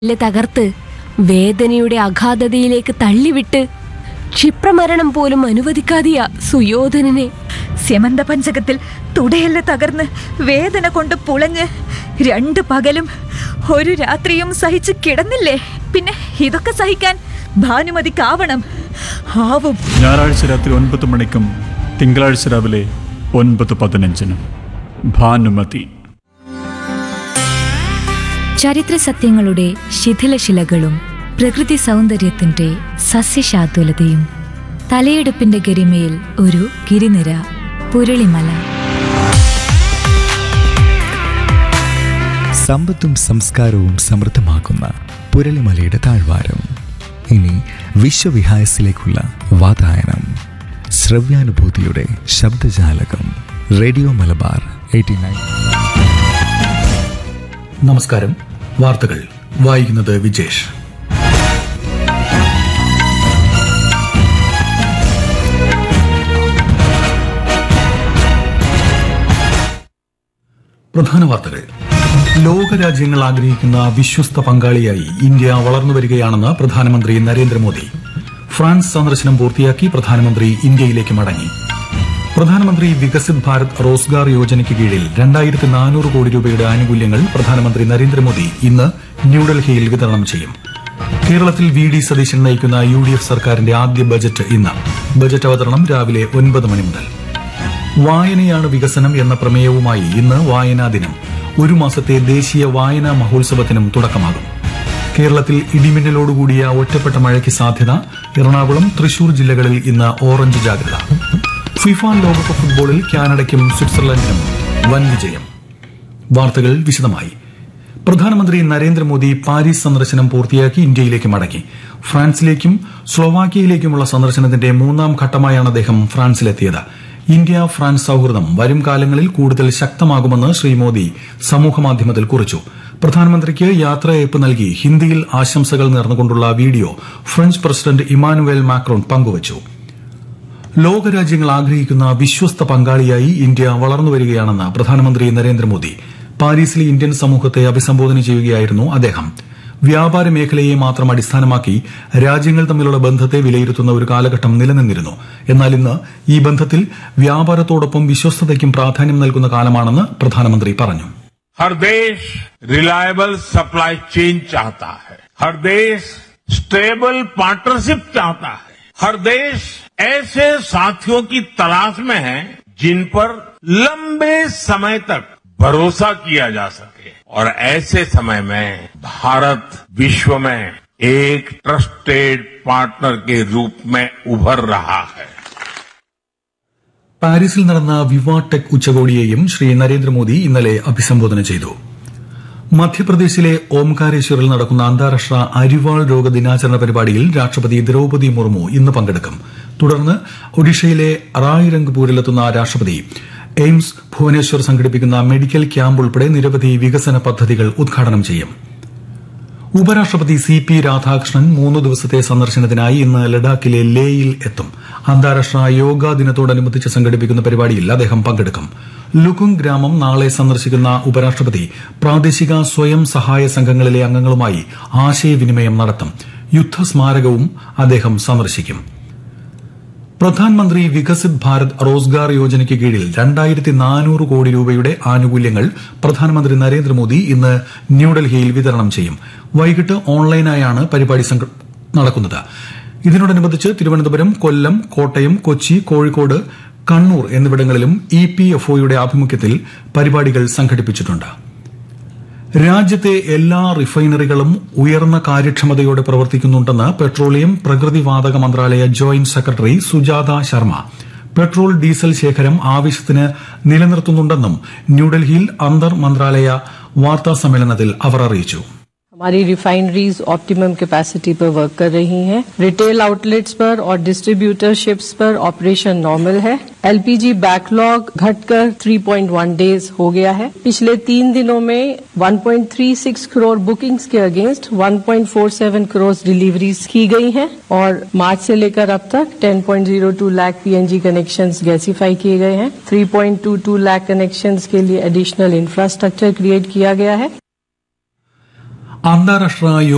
ലെ തകർത്ത് വേദനയുടെ അഗാധതയിലേക്ക് തള്ളിവിട്ട് ക്ഷിപ്രമരണം പോലും അനുവദിക്കാതെയ സുയോധനനെ സ്യമന്ത പഞ്ചകത്തിൽ തുടയല്ല തകർന്ന് വേദന കൊണ്ട് പുളഞ്ഞ് രണ്ട് പകലും ഒരു രാത്രിയും സഹിച്ച് കിടന്നില്ലേ പിന്നെ ഇതൊക്കെ സഹിക്കാൻ ഭാനുമതിക്കാവണം ആവും ഞായറാഴ്ച രാത്രി ഒൻപത് മണിക്കും തിങ്കളാഴ്ച രാവിലെ ഒൻപത് പതിനഞ്ചിനും ഭാനുമതി ചരിത്ര സത്യങ്ങളുടെ ശിഥിലശിലകളും പ്രകൃതി സൗന്ദര്യത്തിന്റെ സസ്യശാതുലതയും തലയെടുപ്പിന്റെ ഗരിമയിൽ ഒരു ഗിരിനിര പുരളിമല സമ്പത്തും സംസ്കാരവും സമൃദ്ധമാക്കുന്ന പുരളിമലയുടെ താഴ്വാരം ഇനി വിശ്വവിഹായസിലേക്കുള്ള വാതായനം ശ്രവ്യാനുഭൂതിയുടെ ശബ്ദജാലകം റേഡിയോ മലബാർ എയ്റ്റി നയൻ നമസ്കാരം വാർത്തകൾ വായിക്കുന്നത് വിജേഷ് പ്രധാന വാർത്തകൾ ലോകരാജ്യങ്ങൾ ആഗ്രഹിക്കുന്ന വിശ്വസ്ത പങ്കാളിയായി ഇന്ത്യ വളർന്നു വരികയാണെന്ന് പ്രധാനമന്ത്രി നരേന്ദ്രമോദി ഫ്രാൻസ് സന്ദർശനം പൂർത്തിയാക്കി പ്രധാനമന്ത്രി ഇന്ത്യയിലേക്ക് മടങ്ങി പ്രധാനമന്ത്രി വികസിത് ഭാരത് റോസ്ഗാർ യോജനയ്ക്ക് കീഴിൽ രണ്ടായിരത്തി നാനൂറ് കോടി രൂപയുടെ ആനുകൂല്യങ്ങൾ പ്രധാനമന്ത്രി നരേന്ദ്രമോദി ഇന്ന് ന്യൂഡൽഹിയിൽ വിതരണം ചെയ്യും കേരളത്തിൽ വി ഡി സതീശൻ നയിക്കുന്ന യു ഡി എഫ് സർക്കാരിന്റെ ആദ്യ ബജറ്റ് ഇന്ന് ബജറ്റ് അവതരണം രാവിലെ ഒൻപത് മണി മുതൽ വായനയാണ് വികസനം എന്ന പ്രമേയവുമായി ഇന്ന് വായനാ ദിനം ഒരു മാസത്തെ ദേശീയ വായനാ മഹോത്സവത്തിനും തുടക്കമാകും കേരളത്തിൽ ഇടിമിന്നലോടുകൂടിയ ഒറ്റപ്പെട്ട മഴയ്ക്ക് സാധ്യത എറണാകുളം തൃശൂർ ജില്ലകളിൽ ഇന്ന് ഓറഞ്ച് ജാഗ്രത ഫിഫ ലോകകപ്പ് ഫുട്ബോളിൽ കാനഡയ്ക്കും സ്വിറ്റ്സർലൻഡിനും വൻ വിജയം വാർത്തകൾ വിശദമായി പ്രധാനമന്ത്രി നരേന്ദ്രമോദി പാരീസ് സന്ദർശനം പൂർത്തിയാക്കി ഇന്ത്യയിലേക്ക് മടങ്ങി ഫ്രാൻസിലേക്കും സ്ലോവാക്യയിലേക്കുമുള്ള സന്ദർശനത്തിന്റെ മൂന്നാം ഘട്ടമായാണ് അദ്ദേഹം ഫ്രാൻസിലെത്തിയത് ഇന്ത്യ ഫ്രാൻസ് സൌഹൃദം വരും കാലങ്ങളിൽ കൂടുതൽ ശക്തമാകുമെന്ന് ശ്രീ മോദി സമൂഹമാധ്യമത്തിൽ കുറിച്ചു പ്രധാനമന്ത്രിക്ക് യാത്രയയപ്പ് നൽകി ഹിന്ദിയിൽ ആശംസകൾ നേർന്നുകൊണ്ടുള്ള video French president Emmanuel Macron പങ്കുവച്ചു ലോകരാജ്യങ്ങൾ ആഗ്രഹിക്കുന്ന വിശ്വസ്ത പങ്കാളിയായി ഇന്ത്യ വളർന്നുവരികയാണെന്ന് പ്രധാനമന്ത്രി നരേന്ദ്രമോദി പാരീസിലെ ഇന്ത്യൻ സമൂഹത്തെ അഭിസംബോധന ചെയ്യുകയായിരുന്നു അദ്ദേഹം വ്യാപാര മേഖലയെ മാത്രം അടിസ്ഥാനമാക്കി രാജ്യങ്ങൾ തമ്മിലുള്ള ബന്ധത്തെ വിലയിരുത്തുന്ന ഒരു കാലഘട്ടം നിലനിന്നിരുന്നു എന്നാൽ ഇന്ന് ഈ ബന്ധത്തിൽ വ്യാപാരത്തോടൊപ്പം വിശ്വസ്തതയ്ക്കും പ്രാധാന്യം നൽകുന്ന കാലമാണെന്ന് പ്രധാനമന്ത്രി പറഞ്ഞു हर देश रिलायबल सप्लाई चेन चाहता है हर देश स्टेबल पार्टनरशिप चाहता है हर देश ऐसे साथियों की तलाश में है जिन पर लंबे समय तक भरोसा किया जा सके और ऐसे समय में भारत विश्व में एक ट्रस्टेड पार्टनर के रूप में उभर रहा है പാരീസിൽ നടന്ന വിവാ ടെക് ഉച്ചകോടിയെയും ശ്രീ നരേന്ദ്രമോദി ഇന്നലെ അഭിസംബോധന ചെയ്തു മധ്യപ്രദേശിലെ ഓംകാരേശ്വറിൽ നടക്കുന്ന അന്താരാഷ്ട്ര അരിവാൾ രോഗ ദിനാചരണ പരിപാടിയിൽ രാഷ്ട്രപതി ദ്രൌപതി മുർമു ഇന്ന് പങ്കെടുക്കും തുടർന്ന് ഒഡീഷയിലെ റായ്രംഗ്പൂരിലെത്തുന്ന രാഷ്ട്രപതി എയിംസ് ഭുവനേശ്വർ സംഘടിപ്പിക്കുന്ന മെഡിക്കൽ ക്യാമ്പ് ഉൾപ്പെടെ നിരവധി വികസന പദ്ധതികൾ ഉദ്ഘാടനം ചെയ്യും ഉപരാഷ്ട്രപതി സി പി രാധാകൃഷ്ണൻ മൂന്ന് ദിവസത്തെ സന്ദർശനത്തിനായി ഇന്ന് ലഡാക്കിലെ ലേയിൽ എത്തും അന്താരാഷ്ട്ര യോഗാ ദിനത്തോടനുബന്ധിച്ച് സംഘടിപ്പിക്കുന്ന പരിപാടിയിൽ അദ്ദേഹം പങ്കെടുക്കും ലുകുങ് ഗ്രാമം നാളെ സന്ദർശിക്കുന്ന ഉപരാഷ്ട്രപതി പ്രാദേശിക സ്വയം സഹായ സംഘങ്ങളിലെ അംഗങ്ങളുമായി ആശയവിനിമയം നടത്തും യുദ്ധസ്മാരകവും അദ്ദേഹം സന്ദർശിക്കും പ്രധാൻമന്ത്രി വികസിത് ഭാരത് റോസ്ഗാർ യോജനയ്ക്ക് കീഴിൽ രണ്ടായിരത്തി നാനൂറ് കോടി രൂപയുടെ ആനുകൂല്യങ്ങൾ പ്രധാനമന്ത്രി നരേന്ദ്രമോദി ഇന്ന് ന്യൂഡൽഹിയിൽ വിതരണം ചെയ്യും വൈകിട്ട് ഓൺലൈനായാണ് പരിപാടി സംഘ- നടക്കുന്നത് ഇതിനോടനുബന്ധിച്ച് തിരുവനന്തപുരം കൊല്ലം കോട്ടയം കൊച്ചി കോഴിക്കോട് കണ്ണൂർ എന്നിവിടങ്ങളിലും ഇ പി എഫ് ഒയുടെ ആഭിമുഖ്യത്തിൽ പരിപാടികൾ സംഘടിപ്പിച്ചിട്ടുണ്ട് രാജ്യത്തെ എല്ലാ റിഫൈനറികളും ഉയർന്ന കാര്യക്ഷമതയോടെ പ്രവർത്തിക്കുന്നുണ്ടെന്ന് പെട്രോളിയം പ്രകൃതിവാതക മന്ത്രാലയ joint secretary Sujata Sharma petrol diesel ശേഖരം ആവശ്യത്തിന് നിലനിർത്തുന്നുണ്ടെന്നും ന്യൂഡൽഹിയിൽ അന്തർ മന്ത്രാലയ വാർത്താ സമ്മേളനത്തിൽ അവർ അറിയിച്ചു हमारी रिफाइनरीज ऑप्टिमम कैपेसिटी पर वर्क कर रही हैं रिटेल आउटलेट्स पर और डिस्ट्रीब्यूटरशिप्स पर ऑपरेशन नॉर्मल है एलपीजी बैकलॉग घटकर 3.1 डेज हो गया है पिछले तीन दिनों में 1.36 करोड़ बुकिंग्स के अगेंस्ट 1.47 करोड़ डिलीवरीज की गई हैं और मार्च से लेकर अब तक 10.02 लाख पीएनजी कनेक्शंस गैसीफाई किए गए हैं 3.22 लाख कनेक्शंस के लिए एडिशनल इंफ्रास्ट्रक्चर क्रिएट किया गया है അന്താരാഷ്ട്ര